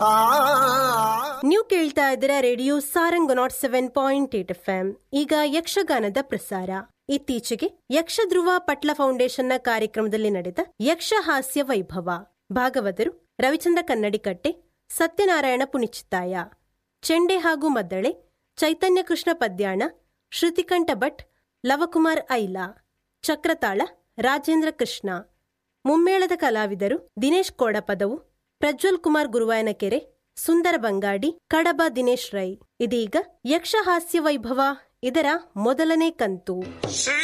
ನೀವು ಕೇಳ್ತಾ ಇದ್ದೀರಾ radio Sarang nought seven point eight F M ಈಗ ಯಕ್ಷಗಾನದ ಪ್ರಸಾರ ಇತ್ತೀಚೆಗೆ ಯಕ್ಷಧ್ರುವ ಪಟ್ಲ ಫೌಂಡೇಶನ್ನ ಕಾರ್ಯಕ್ರಮದಲ್ಲಿ ನಡೆದ ಯಕ್ಷಹಾಸ್ಯ ವೈಭವ ಭಾಗವತರು ರವಿಚಂದ್ರ ಕನ್ನಡಿಕಟ್ಟೆ ಸತ್ಯನಾರಾಯಣ ಪುಣಿಚಿತ್ತಾಯ ಚೆಂಡೆ ಹಾಗೂ ಮದ್ದಳೆ ಚೈತನ್ಯ ಕೃಷ್ಣ ಪದ್ಯಾಣ ಶ್ರುತಿಕಂಠ ಭಟ್ ಲವಕುಮಾರ್ ಐಲ ಚಕ್ರತಾಳ ರಾಜೇಂದ್ರ ಕೃಷ್ಣ ಮುಮ್ಮೇಳದ ಕಲಾವಿದರು ದಿನೇಶ್ ಕೋಡಪದವು ಪ್ರಜ್ವಲ್ ಕುಮಾರ್ ಗುರುವಾಯನಕೆರೆ ಸುಂದರ ಬಂಗಾಡಿ ಕಡಬ ದಿನೇಶ್ ರೈ ಇದೀಗ ಯಕ್ಷಹಾಸ್ಯ ವೈಭವ ಇದರ ಮೊದಲನೇ ಕಂತು